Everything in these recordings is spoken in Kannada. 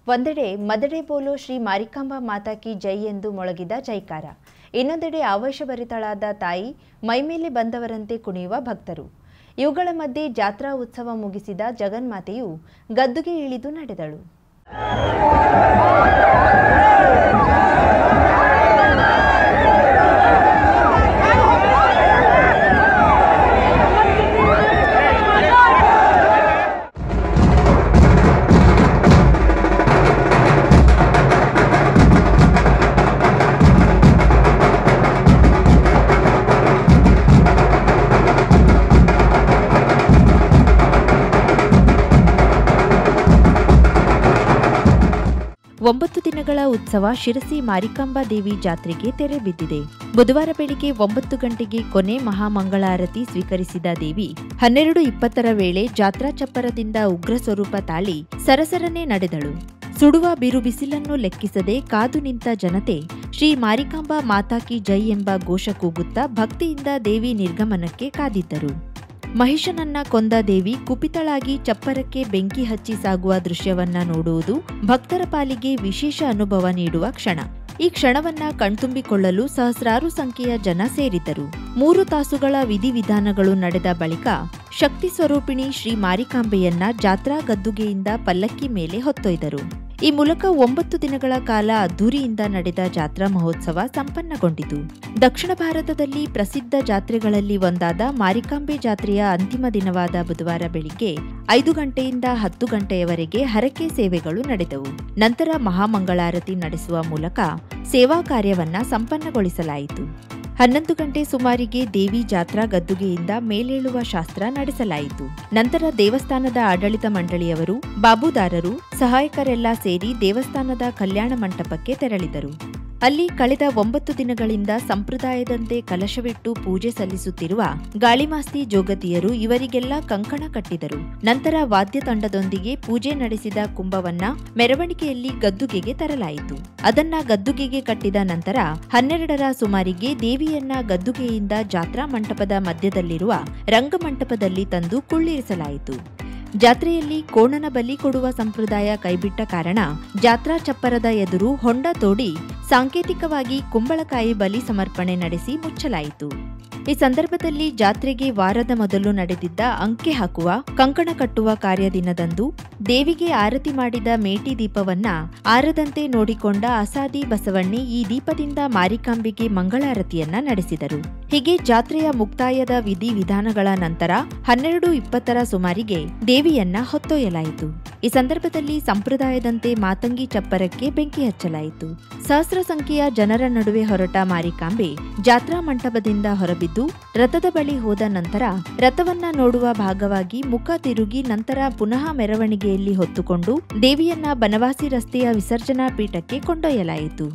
ಒಂದೆಡೆ ಮದಡೆ ಬೋಲೋ ಶ್ರೀ ಮಾರಿಕಾಂಬಾ ಮಾತಾ ಕಿ ಜೈ ಎಂದು ಮೊಳಗಿದ ಜೈಕಾರ ಇನ್ನೊಂದೆಡೆ ಆವೇಶಭರಿತಳಾದ ತಾಯಿ ಮೈಮೇಲೆ ಬಂದವರಂತೆ ಕುಣಿಯುವ ಭಕ್ತರು ಇವುಗಳ ಮಧ್ಯೆ ಜಾತ್ರಾ ಉತ್ಸವ ಮುಗಿಸಿದ ಜಗನ್ಮಾತೆಯು ಗದ್ದುಗೆ ಇಳಿದು ನಡೆದಳು ಒಂಬತ್ತು ದಿನಗಳ ಉತ್ಸವ ಶಿರಸಿ ಮಾರಿಕಾಂಬಾ ದೇವಿ ಜಾತ್ರೆಗೆ ತೆರೆ ಬಿದ್ದಿದೆ ಬುಧವಾರ ಬೆಳಿಗ್ಗೆ ಒಂಬತ್ತು ಗಂಟೆಗೆ ಕೊನೆ ಮಹಾಮಂಗಳಾರತಿ ಸ್ವೀಕರಿಸಿದ ದೇವಿ ಹನ್ನೆರಡು ಇಪ್ಪತ್ತರ ವೇಳೆ ಜಾತ್ರಾ ಚಪ್ಪರದಿಂದ ಉಗ್ರ ಸ್ವರೂಪ ತಾಳಿ ಸರಸರನೆ ನಡೆದಳು ಸುಡುವ ಬಿರು ಬಿಸಿಲನ್ನು ಲೆಕ್ಕಿಸದೆ ಕಾದು ನಿಂತ ಜನತೆ ಶ್ರೀ ಮಾರಿಕಾಂಬಾ ಮಾತಾ ಕಿ ಜೈ ಎಂಬ ಘೋಷ ಕೂಗುತ್ತಾ ಭಕ್ತಿಯಿಂದ ದೇವಿ ನಿರ್ಗಮನಕ್ಕೆ ಕಾದಿದ್ದರು ಮಹಿಷನನ್ನ ಕೊಂದ ದೇವಿ ಕುಪಿತಳಾಗಿ ಚಪ್ಪರಕ್ಕೆ ಬೆಂಕಿ ಹಚ್ಚಿ ಸಾಗುವ ದೃಶ್ಯವನ್ನ ನೋಡುವುದು ಭಕ್ತರ ಪಾಲಿಗೆ ವಿಶೇಷ ಅನುಭವ ನೀಡುವ ಕ್ಷಣ ಈ ಕ್ಷಣವನ್ನ ಕಣ್ತುಂಬಿಕೊಳ್ಳಲು ಸಹಸ್ರಾರು ಸಂಖ್ಯೆಯ ಜನ ಸೇರಿದ್ದರು ಮೂರು ತಾಸುಗಳ ವಿಧಿವಿಧಾನಗಳು ನಡೆದ ಬಳಿಕ ಶಕ್ತಿ ಸ್ವರೂಪಿಣಿ ಶ್ರೀ ಮಾರಿಕಾಂಬೆಯನ್ನ ಜಾತ್ರಾ ಗದ್ದುಗೆಯಿಂದ ಪಲ್ಲಕ್ಕಿ ಮೇಲೆ ಹೊತ್ತೊಯ್ದರು ಈ ಮೂಲಕ ಒಂಬತ್ತು ದಿನಗಳ ಕಾಲ ಅದ್ದೂರಿಯಿಂದ ನಡೆದ ಜಾತ್ರಾ ಮಹೋತ್ಸವ ಸಂಪನ್ನಗೊಂಡಿತು ದಕ್ಷಿಣ ಭಾರತದಲ್ಲಿ ಪ್ರಸಿದ್ಧ ಜಾತ್ರೆಗಳಲ್ಲಿ ಒಂದಾದ ಮಾರಿಕಾಂಬೆ ಜಾತ್ರೆಯ ಅಂತಿಮ ದಿನವಾದ ಬುಧವಾರ ಬೆಳಿಗ್ಗೆ ಐದು ಗಂಟೆಯಿಂದ ಹತ್ತು ಗಂಟೆಯವರೆಗೆ ಹರಕೆ ಸೇವೆಗಳು ನಡೆದವು ನಂತರ ಮಹಾಮಂಗಳಾರತಿ ನಡೆಸುವ ಮೂಲಕ ಸೇವಾ ಕಾರ್ಯವನ್ನ ಸಂಪನ್ನಗೊಳಿಸಲಾಯಿತು ಹನ್ನೊಂದು ಗಂಟೆ ಸುಮಾರಿಗೆ ದೇವಿ ಜಾತ್ರಾ ಗದ್ದುಗೆಯಿಂದ ಮೇಲೇಳುವ ಶಾಸ್ತ್ರ ನಡೆಸಲಾಯಿತು ನಂತರ ದೇವಸ್ಥಾನದ ಆಡಳಿತ ಮಂಡಳಿಯವರು ಬಾಬುದಾರರು ಸಹಾಯಕರೆಲ್ಲ ಸೇರಿ ದೇವಸ್ಥಾನದ ಕಲ್ಯಾಣ ಮಂಟಪಕ್ಕೆ ತೆರಳಿದರು ಅಲ್ಲಿ ಕಳೆದ ಒಂಬತ್ತು ದಿನಗಳಿಂದ ಸಂಪ್ರದಾಯದಂತೆ ಕಲಶವಿಟ್ಟು ಪೂಜೆ ಸಲ್ಲಿಸುತ್ತಿರುವ ಗಾಳಿಮಾಸ್ತಿ ಜೋಗತಿಯರು ಇವರಿಗೆಲ್ಲ ಕಂಕಣ ಕಟ್ಟಿದರು ನಂತರ ವಾದ್ಯ ತಂಡದೊಂದಿಗೆ ಪೂಜೆ ನಡೆಸಿದ ಕುಂಭವನ್ನ ಮೆರವಣಿಗೆಯಲ್ಲಿ ಗದ್ದುಗೆಗೆ ತರಲಾಯಿತು ಅದನ್ನ ಗದ್ದುಗೆಗೆ ಕಟ್ಟಿದ ನಂತರ ಹನ್ನೆರಡರ ಸುಮಾರಿಗೆ ದೇವಿಯನ್ನ ಗದ್ದುಗೆಯಿಂದ ಜಾತ್ರಾ ಮಂಟಪದ ಮಧ್ಯದಲ್ಲಿರುವ ರಂಗಮಂಟಪದಲ್ಲಿ ತಂದು ಕುಳ್ಳಿರಿಸಲಾಯಿತು ಜಾತ್ರೆಯಲ್ಲಿ ಕೋಣನ ಬಲಿ ಕೊಡುವ ಸಂಪ್ರದಾಯ ಕೈಬಿಟ್ಟ ಕಾರಣ ಜಾತ್ರಾ ಚಪ್ಪರದ ಎದುರು ಹೊಂಡ ತೋಡಿ ಸಾಂಕೇತಿಕವಾಗಿ ಕುಂಬಳಕಾಯಿ ಬಲಿ ಸಮರ್ಪಣೆ ನಡೆಸಿ ಮುಚ್ಚಲಾಯಿತು ಈ ಸಂದರ್ಭದಲ್ಲಿ ಜಾತ್ರೆಗೆ ವಾರದ ಮೊದಲು ನಡೆದಿದ್ದ ಅಂಕೆ ಹಾಕುವ ಕಂಕಣ ಕಟ್ಟುವ ಕಾರ್ಯದಿನದಂದು ದೇವಿಗೆ ಆರತಿ ಮಾಡಿದ ಮೇಟಿ ದೀಪವನ್ನ ಆರದಂತೆ ನೋಡಿಕೊಂಡ ಅಸಾದಿ ಬಸವಣ್ಣೆ ಈ ದೀಪದಿಂದ ಮಾರಿಕಾಂಬಿಗೆ ಮಂಗಳಾರತಿಯನ್ನ ನಡೆಸಿದರು ಹೀಗೆ ಜಾತ್ರೆಯ ಮುಕ್ತಾಯದ ವಿಧಿ ವಿಧಾನಗಳ ನಂತರ ಹನ್ನೆರಡು ಇಪ್ಪತ್ತರ ಸುಮಾರಿಗೆ ದೇವಿಯನ್ನ ಹೊತ್ತೊಯ್ಯಲಾಯಿತು ಈ ಸಂದರ್ಭದಲ್ಲಿ ಸಂಪ್ರದಾಯದಂತೆ ಮಾತಂಗಿ ಚಪ್ಪರಕ್ಕೆ ಬೆಂಕಿ ಹಚ್ಚಲಾಯಿತು ಸಹಸ್ರ ಸಂಖ್ಯೆಯ ಜನರ ನಡುವೆ ಹೊರಟ ಮಾರಿಕಾಂಬೆ ಜಾತ್ರಾ ಮಂಟಪದಿಂದ ಹೊರಬಿದ್ದು ರಥದ ಬಳಿ ಹೋದ ನಂತರ ರಥವನ್ನ ನೋಡುವ ಭಾಗವಾಗಿ ಮುಖ ತಿರುಗಿ ನಂತರ ಪುನಃ ಮೆರವಣಿಗೆಯಲ್ಲಿ ಹೊತ್ತುಕೊಂಡು ದೇವಿಯನ್ನ ಬನವಾಸಿ ರಸ್ತೆಯ ವಿಸರ್ಜನಾ ಪೀಠಕ್ಕೆ ಕೊಂಡೊಯ್ಯಲಾಯಿತು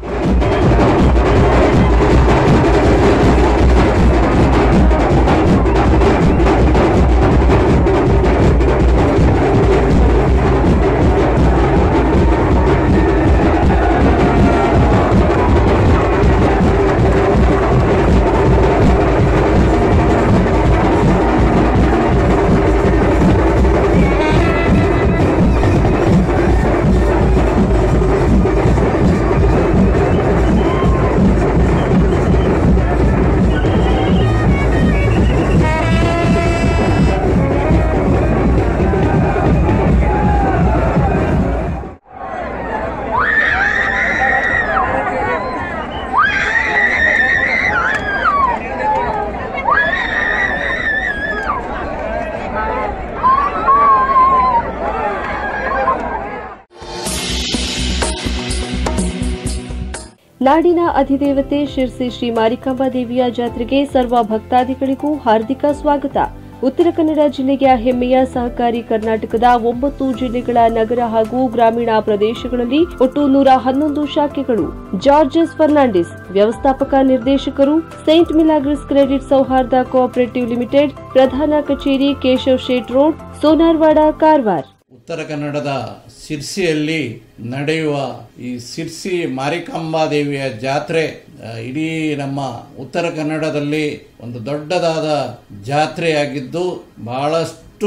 ನಾಡಿನ ಅಧಿದೇವತೆ ಶಿರ್ಸಿ ಶ್ರೀ ಮಾರಿಕಾಂಬಾ ದೇವಿಯ ಜಾತ್ರೆಗೆ ಸರ್ವ ಭಕ್ತಾದಿಗಳಿಗೂ ಹಾರ್ದಿಕ ಸ್ವಾಗತ ಉತ್ತರ ಕನ್ನಡ ಜಿಲ್ಲೆಯ ಹೆಮ್ಮೆಯ ಸಹಕಾರಿ ಕರ್ನಾಟಕದ ಒಂಬತ್ತು ಜಿಲ್ಲೆಗಳ ನಗರ ಹಾಗೂ ಗ್ರಾಮೀಣ ಪ್ರದೇಶಗಳಲ್ಲಿ ಒಟ್ಟು ನೂರ ಹನ್ನೊಂದು ಶಾಖೆಗಳು ಜಾರ್ಜಸ್ ಫರ್ನಾಂಡಿಸ್ ವ್ಯವಸ್ಥಾಪಕ ನಿರ್ದೇಶಕರು saint Milagres credit Souharda cooperative limited ಪ್ರಧಾನ ಕಚೇರಿ ಕೇಶವ್ ಶೇಟ್ ರೋಡ್ ಸೋನಾರ್ವಾಡ ಕಾರವಾರ ಉತ್ತರ ಕನ್ನಡದ ಸಿರ್ಸಿಯಲ್ಲಿ ನಡೆಯುವ ಈ ಸಿರ್ಸಿ ಮಾರಿಕಾಂಬಾ ದೇವಿಯ ಜಾತ್ರೆ ಆ, ಇಡೀ ನಮ್ಮ ಉತ್ತರ ಕನ್ನಡದಲ್ಲಿ ಒಂದು ದೊಡ್ಡದಾದ ಜಾತ್ರೆಯಾಗಿದ್ದು ಬಹಳಷ್ಟು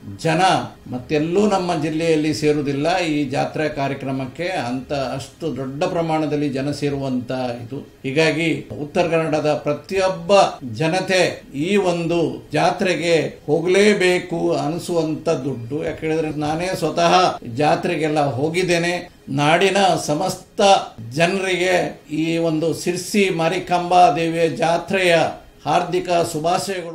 ಜನ ಮತ್ತೆಲ್ಲೂ ನಮ್ಮ ಜಿಲ್ಲೆಯಲ್ಲಿ ಸೇರುವುದಿಲ್ಲ ಈ ಜಾತ್ರೆ ಕಾರ್ಯಕ್ರಮಕ್ಕೆ ಅಂತ ಅಷ್ಟು ದೊಡ್ಡ ಪ್ರಮಾಣದಲ್ಲಿ ಜನ ಸೇರುವಂತ ಇದು ಹೀಗಾಗಿ ಉತ್ತರ ಕನ್ನಡದ ಪ್ರತಿಯೊಬ್ಬ ಜನತೆ ಈ ಒಂದು ಜಾತ್ರೆಗೆ ಹೋಗಲೇಬೇಕು ಅನಿಸುವಂತ ದುಡ್ಡು ಯಾಕೆ ಹೇಳಿದ್ರೆ ನಾನೇ ಸ್ವತಃ ಜಾತ್ರೆಗೆಲ್ಲ ಹೋಗಿದ್ದೇನೆ ನಾಡಿನ ಸಮಸ್ತ ಜನರಿಗೆ ಈ ಒಂದು ಸಿರ್ಸಿ ಮಾರಿಕಾಂಬಾ ದೇವಿಯ ಜಾತ್ರೆಯ ಹಾರ್ದಿಕ ಶುಭಾಶಯಗಳು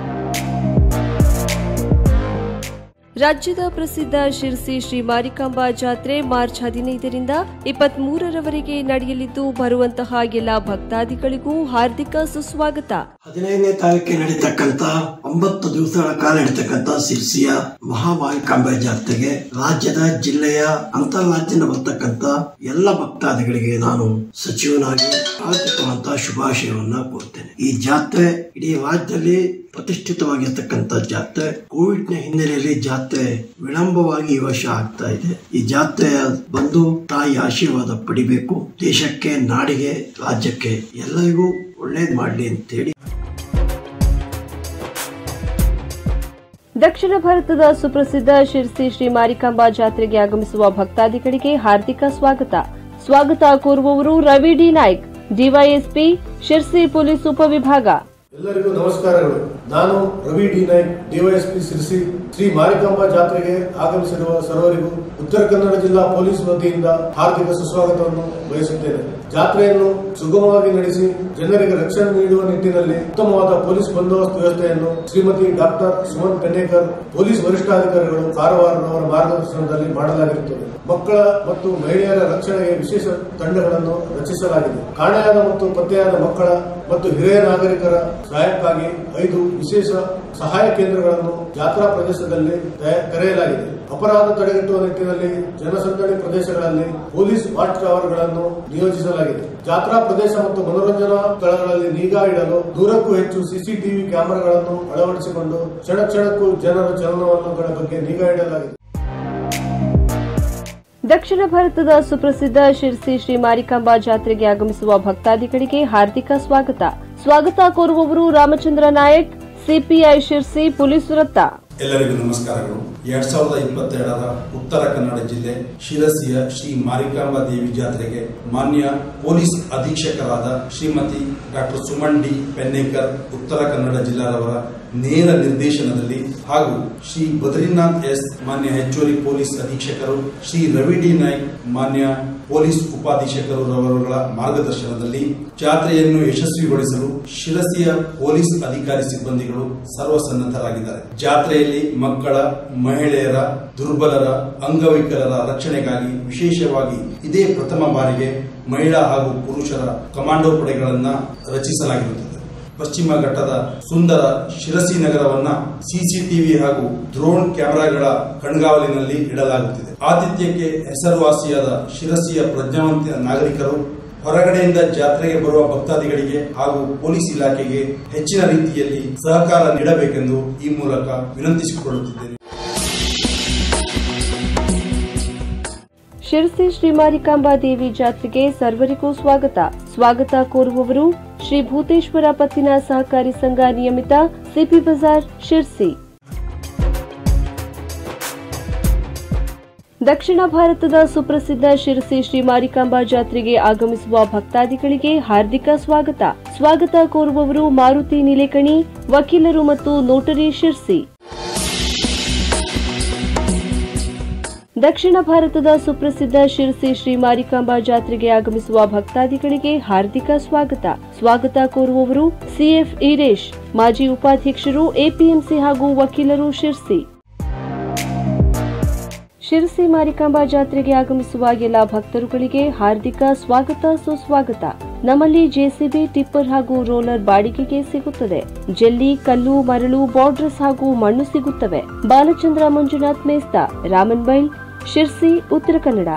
ರಾಜ್ಯದ ಪ್ರಸಿದ್ಧ ಶಿರ್ಸಿ ಶ್ರೀ ಮಾರಿಕಾಂಬಾ ಜಾತ್ರೆ ಮಾರ್ಚ್ ಹದಿನೈದರಿಂದ ಇಪ್ಪತ್ಮೂರರವರೆಗೆ ನಡೆಯಲಿದ್ದು ಬರುವಂತಹ ಎಲ್ಲ ಭಕ್ತಾದಿಗಳಿಗೂ ಹಾರ್ದಿಕ ಸುಸ್ವಾಗತ ಹದಿನೈದನೇ ತಾರೀಕಿಗೆ ನಡೀತಕ್ಕಂತ ಒಂಬತ್ತು ದಿವಸಗಳ ಕಾಲ ನಡೀತಕ್ಕಂತ ಸಿರ್ಸಿಯ ಮಹಾಮಾರಿಕಾಂಬೆ ಜಾತ್ರೆಗೆ ರಾಜ್ಯದ ಜಿಲ್ಲೆಯ ಅಂತರ್ರಾಜ್ಯದಿಂದ ಬರ್ತಕ್ಕಂತ ಎಲ್ಲ ಭಕ್ತಾದಿಗಳಿಗೆ ನಾನು ಸಚಿವನಾಗಿ ಹಾರ್ದಿಕವಂತ ಶುಭಾಶಯವನ್ನ ಕೋರ್ತೇನೆ ಈ ಜಾತ್ರೆ ಇಡೀ ರಾಜ್ಯದಲ್ಲಿ ಪ್ರತಿಷ್ಠಿತವಾಗಿರ್ತಕ್ಕಂಥ ಜಾತ್ರೆ ಕೋವಿಡ್ ನ ಹಿನ್ನೆಲೆಯಲ್ಲಿ ಜಾತ್ರೆ ವಿಳಂಬವಾಗಿ ಈ ವರ್ಷ ಆಗ್ತಾ ಇದೆ ಈ ಜಾತ್ರೆಯ ಬಂದು ತಾಯಿ ಆಶೀರ್ವಾದ ಪಡಿಬೇಕು ದೇಶಕ್ಕೆ ನಾಡಿಗೆ ರಾಜ್ಯಕ್ಕೆ ಎಲ್ಲರಿಗೂ ಒಳ್ಳೇದ್ ಮಾಡ್ಲಿ ಅಂತೇಳಿ ದಕ್ಷಿಣ ಭಾರತದ ಸುಪ್ರಸಿದ್ಧ ಶಿರ್ಸಿ ಶ್ರೀ ಮಾರಿಕಾಂಬಾ ಜಾತ್ರೆಗೆ ಆಗಮಿಸುವ ಭಕ್ತಾದಿಗಳಿಗೆ ಹಾರ್ದಿಕ ಸ್ವಾಗತ ಸ್ವಾಗತ ಕೋರುವವರು Ravi D Naik DYSP Sirsi police ಉಪವಿಭಾಗ ಎಲ್ಲರಿಗೂ ನಮಸ್ಕಾರಗಳು ನಾನು ರವಿ ಡಿ ನಾಯ್ಕ್ ಡಿವೈಎಸ್ಪಿ ಸಿರಿಸಿ ಶ್ರೀ ಮಾರಿಕಾಂಬಾ ಜಾತ್ರೆಗೆ ಆಗಮಿಸಿರುವ ಸರ್ವರಿಗೂ ಉತ್ತರ ಕನ್ನಡ ಜಿಲ್ಲಾ ಪೊಲೀಸ್ ವತಿಯಿಂದ ಹಾರ್ದಿಕ ಸುಸ್ವಾಗತವನ್ನು ಬಯಸುತ್ತೇನೆ ಜಾತ್ರೆಯನ್ನು ಸುಗಮವಾಗಿ ನಡೆಸಿ ಜನರಿಗೆ ರಕ್ಷಣೆ ನೀಡುವ ನಿಟ್ಟಿನಲ್ಲಿ ಉತ್ತಮವಾದ ಪೊಲೀಸ್ ಬಂದೋಬಸ್ತ್ ವ್ಯವಸ್ಥೆಯನ್ನು ಶ್ರೀಮತಿ ಡಾಕ್ಟರ್ ಸುಮನ್ ಪೆನ್ನೇಕರ್ ಪೊಲೀಸ್ ವರಿಷ್ಠಾಧಿಕಾರಿಗಳು ಕಾರವಾರನವರ ಮಾರ್ಗದರ್ಶನದಲ್ಲಿ ಮಾಡಲಾಗಿರುತ್ತದೆ ಮಕ್ಕಳ ಮತ್ತು ಮಹಿಳೆಯರ ರಕ್ಷಣೆಗೆ ವಿಶೇಷ ತಂಡಗಳನ್ನು ರಚಿಸಲಾಗಿದೆ ಕಾಣೆಯಾದ ಮತ್ತು ಪತ್ತೆಯಾದ ಮಕ್ಕಳ ಮತ್ತು ಹಿರಿಯ ನಾಗರಿಕರ ಸಹಾಯಕ್ಕಾಗಿ ಐದು ವಿಶೇಷ ಸಹಾಯ ಕೇಂದ್ರಗಳನ್ನು ಜಾತ್ರಾ ಪ್ರದೇಶದಲ್ಲಿ ತಯ- ತೆರೆಯಲಾಗಿದೆ ಅಪರಾಧ ತಡೆಗಟ್ಟುವ ನಿಟ್ಟಿನಲ್ಲಿ ಜನಸಂದಣಿ ಪ್ರದೇಶಗಳಲ್ಲಿ ಪೊಲೀಸ್ ವಾಚ್ ಟವರ್ಗಳನ್ನು ನಿಯೋಜಿಸಲಾಗಿದೆ ಜಾತ್ರಾ ಪ್ರದೇಶ ಮತ್ತು ಮನೋರಂಜನಾ ಸ್ಥಳಗಳಲ್ಲಿ ನಿಗಾ ಇಡಲು ನೂರಕ್ಕೂ ಹೆಚ್ಚು ಸಿಸಿಟಿವಿ ಕ್ಯಾಮೆರಾಗಳನ್ನು ಅಳವಡಿಸಿಕೊಂಡು ಕ್ಷಣ ಕ್ಷಣಕ್ಕೂ ಜನರ ಚಲನವಲನಗಳ ಬಗ್ಗೆ ನಿಗಾ ಇಡಲಾಗಿದೆ ದಕ್ಷಿಣ ಭಾರತದ ಸುಪ್ರಸಿದ್ಧ ಶಿರ್ಸಿ ಶ್ರೀ ಮಾರಿಕಾಂಬಾ ಜಾತ್ರೆಗೆ ಆಗಮಿಸುವ ಭಕ್ತಾದಿಗಳಿಗೆ ಹಾರ್ದಿಕ ಸ್ವಾಗತ ಸ್ವಾಗತ ಕೋರುವವರು ರಾಮಚಂದ್ರ ನಾಯಕ್ ಸಿಪಿಐ ಶಿರ್ಸಿ ಪೊಲೀಸ್ ವೃತ್ತ ಎಲ್ಲರಿಗೂ ನಮಸ್ಕಾರಗಳು ಎರಡ್ ಸಾವಿರದ ಇಪ್ಪತ್ತೆರಡರ ಉತ್ತರ ಕನ್ನಡ ಜಿಲ್ಲೆ ಶಿರಸಿಯ ಶ್ರೀ ಮಾರಿಕಾಂಬಾ ದೇವಿ ಜಾತ್ರೆಗೆ ಮಾನ್ಯ ಪೊಲೀಸ್ ಅಧೀಕ್ಷಕರಾದ ಶ್ರೀಮತಿ ಡಾಕ್ಟರ್ ಸುಮನ್ ಡಿ ಪೆನ್ನೇಕರ್ ಉತ್ತರ ಕನ್ನಡ ಜಿಲ್ಲಾದವರ ನೇರ ನಿರ್ದೇಶನದಲ್ಲಿ ಹಾಗೂ ಶ್ರೀ ಬದ್ರಿನಾಥ್ ಎಸ್ ಮಾನ್ಯ ಹೆಚ್ಚುವರಿ ಪೊಲೀಸ್ ಅಧೀಕ್ಷಕರು ಶ್ರೀ ರವಿ ಡಿ ನಾಯ್ಕ್ ಮಾನ್ಯ ಪೊಲೀಸ್ ಉಪಾಧೀಕ್ಷಕರು ರವರುಗಳ ಮಾರ್ಗದರ್ಶನದಲ್ಲಿ ಜಾತ್ರೆಯನ್ನು ಯಶಸ್ವಿಗೊಳಿಸಲು ಶಿರಸಿಯ ಪೊಲೀಸ್ ಅಧಿಕಾರಿ ಸಿಬ್ಬಂದಿಗಳು ಸರ್ವಸನ್ನದ್ಧರಾಗಿದ್ದಾರೆ ಜಾತ್ರೆಯಲ್ಲಿ ಮಕ್ಕಳ ಮಹಿಳೆಯರ ದುರ್ಬಲರ ಅಂಗವೈಕಲರ ರಕ್ಷಣೆಗಾಗಿ ವಿಶೇಷವಾಗಿ ಇದೇ ಪ್ರಥಮ ಬಾರಿಗೆ ಮಹಿಳಾ ಹಾಗೂ ಪುರುಷರ ಕಮಾಂಡೋ ಪಡೆಗಳನ್ನ ರಚಿಸಲಾಗಿರುತ್ತದೆ ಪಶ್ಚಿಮ ಘಟ್ಟದ ಸುಂದರ ಶಿರಸಿ ನಗರವನ್ನ ಸಿಸಿಟಿವಿ ಹಾಗೂ ಡ್ರೋನ್ ಕ್ಯಾಮೆರಾಗಳ ಕಣ್ಗಾವಲಿನಲ್ಲಿ ಇಡಲಾಗುತ್ತಿದೆ ಆತಿಥ್ಯಕ್ಕೆ ಹೆಸರುವಾಸಿಯಾದ ಶಿರಸಿಯ ಪ್ರಜ್ಞಾವಂತ ನಾಗರಿಕರು ಹೊರಗಡೆಯಿಂದ ಜಾತ್ರೆಗೆ ಬರುವ ಭಕ್ತಾದಿಗಳಿಗೆ ಹಾಗೂ ಪೊಲೀಸ್ ಇಲಾಖೆಗೆ ಹೆಚ್ಚಿನ ರೀತಿಯಲ್ಲಿ ಸಹಕಾರ ನೀಡಬೇಕೆಂದು ಈ ಮೂಲಕ ವಿನಂತಿಸಿಕೊಳ್ಳುತ್ತಿದ್ದೇನೆ ಶಿರಸಿ ಶ್ರೀ ಮಾರಿಕಾಂಬಾ ದೇವಿ ಜಾತ್ರೆಗೆ ಸರ್ವರಿಗೂ ಸ್ವಾಗತ ಸ್ವಾಗತ ಕೋರುವವರು ಶ್ರೀ ಭೂತೇಶ್ವರ ಪತ್ತಿನ ಸಹಕಾರಿ ಸಂಘ ನಿಯಮಿತ ಸಿಪಿ ಬಜಾರ್ ಶಿರ್ಸಿ ದಕ್ಷಿಣ ಭಾರತದ ಸುಪ್ರಸಿದ್ಧ ಶಿರಸಿ ಶ್ರೀ ಮಾರಿಕಾಂಬಾ ಜಾತ್ರೆಗೆ ಆಗಮಿಸುವ ಭಕ್ತಾದಿಗಳಿಗೆ ಹಾರ್ದಿಕ ಸ್ವಾಗತ ಸ್ವಾಗತ ಕೋರುವವರು ಮಾರುತಿ ನಿಲೇಕಣಿ ವಕೀಲರು ಮತ್ತು ನೋಟರಿ ಶಿರ್ಸಿ ದಕ್ಷಿಣ ಭಾರತದ ಸುಪ್ರಸಿದ್ಧ ಶಿರಸಿ ಶ್ರೀ ಮಾರಿಕಾಂಬಾ ಜಾತ್ರೆಗೆ ಆಗಮಿಸುವ ಭಕ್ತಾದಿಗಳಿಗೆ ಹಾರ್ದಿಕ ಸ್ವಾಗತ ಸ್ವಾಗತ ಕೋರುವವರು ಸಿಎಫ್ ಈರೇಶ್ ಮಾಜಿ ಉಪಾಧ್ಯಕ್ಷರು ಎಪಿಎಂಸಿ ಹಾಗೂ ವಕೀಲರು ಶಿರ್ಸಿ ಶಿರಸಿ ಮಾರಿಕಾಂಬಾ ಜಾತ್ರೆಗೆ ಆಗಮಿಸುವ ಎಲ್ಲ ಭಕ್ತರುಗಳಿಗೆ ಹಾರ್ದಿಕ ಸ್ವಾಗತ ಸುಸ್ವಾಗತ ನಮ್ಮಲ್ಲಿ ಜೆಸಿಬಿ ಟಿಪ್ಪರ್ ಹಾಗೂ ರೋಲರ್ ಬಾಡಿಗೆಗೆ ಸಿಗುತ್ತದೆ ಜಲ್ಲಿ ಕಲ್ಲು ಮರಳು ಬಾರ್ಡರ್ಸ್ ಹಾಗೂ ಮಣ್ಣು ಸಿಗುತ್ತವೆ ಬಾಲಚಂದ್ರ ಮಂಜುನಾಥ್ ಮೇಸ್ತಾ ರಾಮನ್ ಬೈಲ್ ಶಿರ್ಸಿ ಉತ್ತರ ಕನ್ನಡ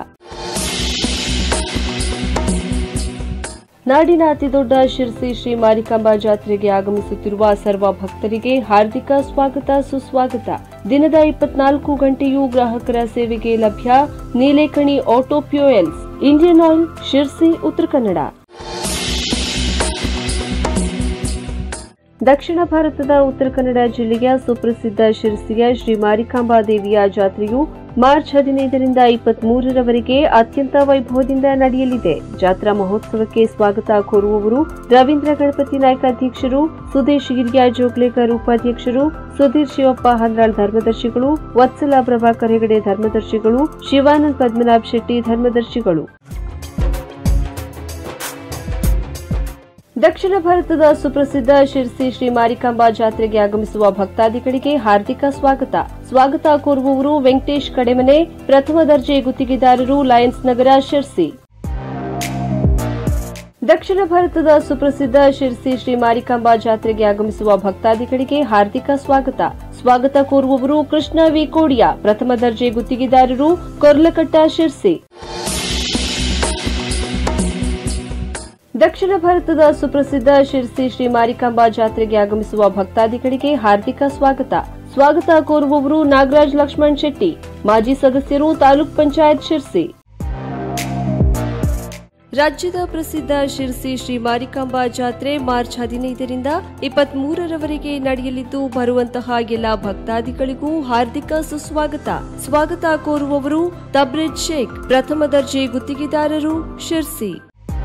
ನಾಡಿನ ಅತಿದೊಡ್ಡ ಶಿರಸಿ ಶ್ರೀ ಮಾರಿಕಾಂಬಾ ಜಾತ್ರೆಗೆ ಆಗಮಿಸುತ್ತಿರುವ ಸರ್ವ ಭಕ್ತರಿಗೆ ಹಾರ್ದಿಕ ಸ್ವಾಗತ ಸುಸ್ವಾಗತ ದಿನದ ಇಪ್ಪತ್ನಾಲ್ಕು ಗಂಟೆಯೂ ಗ್ರಾಹಕರ ಸೇವೆಗೆ ಲಭ್ಯ Nilekani auto fuels Indian oil Sirsi Uttara Kannada ದಕ್ಷಿಣ ಭಾರತದ ಉತ್ತರ ಕನ್ನಡ ಜಿಲ್ಲೆಯ ಸುಪ್ರಸಿದ್ಧ ಶಿರಸಿಯ ಶ್ರೀ ಮಾರಿಕಾಂಬಾ ದೇವಿಯ ಜಾತ್ರೆಯು ಮಾರ್ಚ್ ಹದಿನೈದರಿಂದ ಇಪ್ಪತ್ಮೂರರವರೆಗೆ ಅತ್ಯಂತ ವೈಭವದಿಂದ ನಡೆಯಲಿದೆ ಜಾತ್ರಾ ಮಹೋತ್ಸವಕ್ಕೆ ಸ್ವಾಗತ ಕೋರುವವರು ರವೀಂದ್ರ ಗಣಪತಿ ನಾಯ್ಕ ಅಧ್ಯಕ್ಷರು ಸುದೇಶ್ ಗಿರಿಯ ಜೋಗ್ಲೇಕರ್ ಉಪಾಧ್ಯಕ್ಷರು ಸುಧೀರ್ ಶಿವಪ್ಪ ಹಂದ್ರಾಳ್ ಧರ್ಮದರ್ಶಿಗಳು ವತ್ಸಲ ಪ್ರಭಾಕರ್ ಹೆಗಡೆ ಧರ್ಮದರ್ಶಿಗಳು ಶಿವಾನಂದ್ ಪದ್ಮನಾಭ್ ಶೆಟ್ಟಿ ಧರ್ಮದರ್ಶಿಗಳು ದಕ್ಷಿಣ ಭಾರತದ ಸುಪ್ರಸಿದ್ಧ ಶಿರ್ಸಿ ಶ್ರೀ ಮಾರಿಕಾಂಬಾ ಜಾತ್ರೆಗೆ ಆಗಮಿಸುವ ಭಕ್ತಾದಿಗಳಿಗೆ ಹಾರ್ದಿಕ ಸ್ವಾಗತ ಸ್ವಾಗತ ಕೋರುವವರು ವೆಂಕಟೇಶ್ ಕಡೆಮನೆ ಪ್ರಥಮ ದರ್ಜೆ ಗುತ್ತಿಗೆದಾರರು ಲಯನ್ಸ್ ನಗರ ಶಿರ್ಸಿ ದಕ್ಷಿಣ ಭಾರತದ ಸುಪ್ರಸಿದ್ಧ ಶಿರ್ಸಿ ಶ್ರೀ ಮಾರಿಕಾಂಬಾ ಜಾತ್ರೆಗೆ ಆಗಮಿಸುವ ಭಕ್ತಾದಿಗಳಿಗೆ ಹಾರ್ದಿಕ ಸ್ವಾಗತ ಸ್ವಾಗತ ಕೋರುವವರು ಕೃಷ್ಣ ವಿ ಕೋಡಿಯಾ ಪ್ರಥಮ ದರ್ಜೆ ಗುತ್ತಿಗೆದಾರರು ಕೊರ್ಲಕಟ್ಟ ಶಿರ್ಸಿ ದಕ್ಷಿಣ ಭಾರತದ ಸುಪ್ರಸಿದ್ಧ ಶಿರ್ಸಿ ಶ್ರೀ ಮಾರಿಕಾಂಬಾ ಜಾತ್ರೆಗೆ ಆಗಮಿಸುವ ಭಕ್ತಾದಿಗಳಿಗೆ ಹಾರ್ದಿಕ ಸ್ವಾಗತ ಸ್ವಾಗತ ಕೋರುವವರು ನಾಗರಾಜ್ ಲಕ್ಷ್ಮಣ್ ಶೆಟ್ಟಿ ಮಾಜಿ ಸದಸ್ಯರು ತಾಲೂಕ್ ಪಂಚಾಯತ್ ಶಿರ್ಸಿ ರಾಜ್ಯದ ಪ್ರಸಿದ್ಧ ಶಿರ್ಸಿ ಶ್ರೀ ಮಾರಿಕಾಂಬಾ ಜಾತ್ರೆ ಮಾರ್ಚ್ ಹದಿನೈದರಿಂದ ಇಪ್ಪತ್ಮೂರರವರೆಗೆ ನಡೆಯಲಿದ್ದು ಬರುವಂತಹ ಎಲ್ಲ ಭಕ್ತಾದಿಗಳಿಗೂ ಹಾರ್ದಿಕ ಸುಸ್ವಾಗತ ಸ್ವಾಗತ ಕೋರುವವರು ತಬ್ರೇಜ್ ಶೇಖ್ ಪ್ರಥಮ ದರ್ಜೆ ಗುತ್ತಿಗೆದಾರರು ಶಿರ್ಸಿ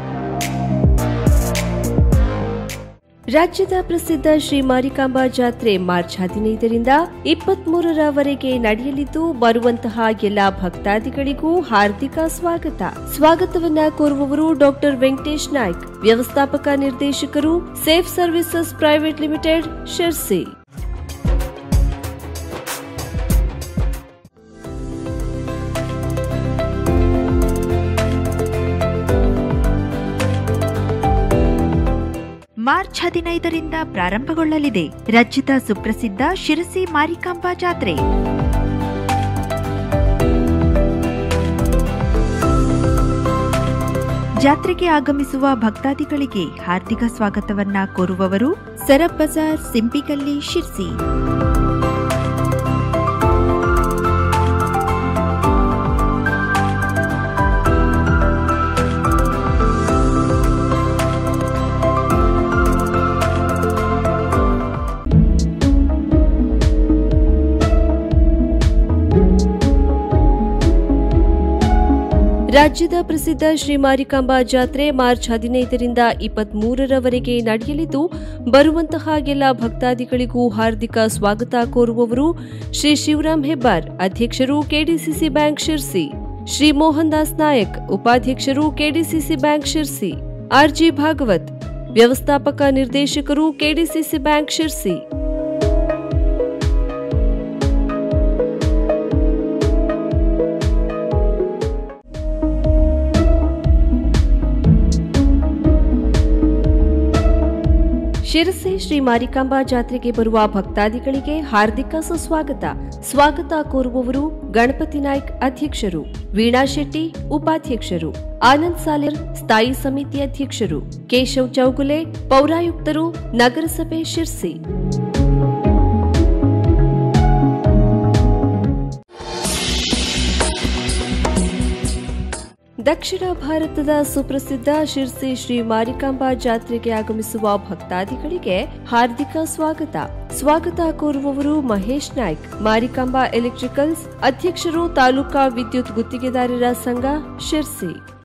ರಾಜ್ಯದ ಪ್ರಸಿದ್ಧ ಶ್ರೀ ಮಾರಿಕಾಂಬಾ ಜಾತ್ರೆ ಮಾರ್ಚ್ ಹದಿನೈದರಿಂದ ಇಪ್ಪತ್ಮೂರರವರೆಗೆ ನಡೆಯಲಿದ್ದು ಬರುವಂತಹ ಎಲ್ಲ ಭಕ್ತಾದಿಗಳಿಗೂ ಹಾರ್ದಿಕ ಸ್ವಾಗತ ಸ್ವಾಗತವನ್ನ ಕೋರುವವರು ಡಾಕ್ಟರ್ ವೆಂಕಟೇಶ್ ನಾಯ್ಕ್ ವ್ಯವಸ್ಥಾಪಕ ನಿರ್ದೇಶಕರು safe services private limited Sirsi March ಹದಿನೈದರಿಂದ ಪ್ರಾರಂಭಗೊಳ್ಳಲಿದೆ ರಾಜ್ಯದ ಸುಪ್ರಸಿದ್ಧ ಶಿರಸಿ ಮಾರಿಕಾಂಬಾ ಜಾತ್ರೆ ಜಾತ್ರೆಗೆ ಆಗಮಿಸುವ ಭಕ್ತಾದಿಗಳಿಗೆ ಹಾರ್ದಿಕ ಸ್ವಾಗತವನ್ನ ಕೋರುವವರು ಸರಬ್ ಬಜಾರ್ ಸಿಂಪಿಗಲ್ಲಿ ಶಿರ್ಸಿ ರಾಜ್ಯದ ಪ್ರಸಿದ್ಧ ಶ್ರೀ ಮಾರಿಕಾಂಬಾ ಜಾತ್ರೆ ಮಾರ್ಚ್ ಹದಿನೈದರಿಂದ ಇಪ್ಪತ್ಮೂರರವರೆಗೆ ನಡೆಯಲಿದ್ದು ಬರುವಂತಹ ಎಲ್ಲ ಭಕ್ತಾದಿಗಳಿಗೂ ಹಾರ್ದಿಕ ಸ್ವಾಗತ ಕೋರುವವರು ಶ್ರೀ ಶಿವರಾಮ್ ಹೆಬ್ಬಾರ್ ಅಧ್ಯಕ್ಷರು ಕೆಡಿಸಿಸಿ ಬ್ಯಾಂಕ್ ಶಿರ್ಸಿ ಶ್ರೀ ಮೋಹನ್ ದಾಸ್ ನಾಯಕ್ ಉಪಾಧ್ಯಕ್ಷರು KDCC bank Sirsi R G Bhagwat ವ್ಯವಸ್ಥಾಪಕ ನಿರ್ದೇಶಕರು ಕೆಡಿಸಿಸಿ ಬ್ಯಾಂಕ್ ಶಿರ್ಸಿ ಶಿರಸಿ ಶ್ರೀ ಮಾರಿಕಾಂಬಾ ಜಾತ್ರೆಗೆ ಬರುವ ಭಕ್ತಾದಿಗಳಿಗೆ ಹಾರ್ದಿಕ ಸುಸ್ವಾಗತ ಸ್ವಾಗತ ಕೋರುವವರು ಗಣಪತಿ ನಾಯ್ಕ್ ಅಧ್ಯಕ್ಷರು ವೀಣಾ ಶೆಟ್ಟಿ ಉಪಾಧ್ಯಕ್ಷರು ಆನಂದ್ ಸಾಲೇರ್ ಸ್ಥಾಯಿ ಸಮಿತಿ ಅಧ್ಯಕ್ಷರು ಕೇಶವ್ ಚೌಗುಲೆ ಪೌರಾಯುಕ್ತರು ನಗರಸಭೆ ಶಿರ್ಸಿ ದಕ್ಷಿಣ ಭಾರತದ ಸುಪ್ರಸಿದ್ಧ ಶಿರ್ಸಿ ಶ್ರೀ ಮಾರಿಕಾಂಬಾ ಜಾತ್ರೆಗೆ ಆಗಮಿಸುವ ಭಕ್ತಾದಿಗಳಿಗೆ ಹಾರ್ದಿಕ ಸ್ವಾಗತ ಸ್ವಾಗತ ಕೋರುವವರು ಮಹೇಶ್ ನಾಯ್ಕ್ ಮಾರಿಕಾಂಬಾ ಎಲೆಕ್ಟ್ರಿಕಲ್ಸ್ ಅಧ್ಯಕ್ಷರು ತಾಲೂಕಾ ವಿದ್ಯುತ್ ಗುತ್ತಿಗೆದಾರರ ಸಂಘ ಶಿರ್ಸಿ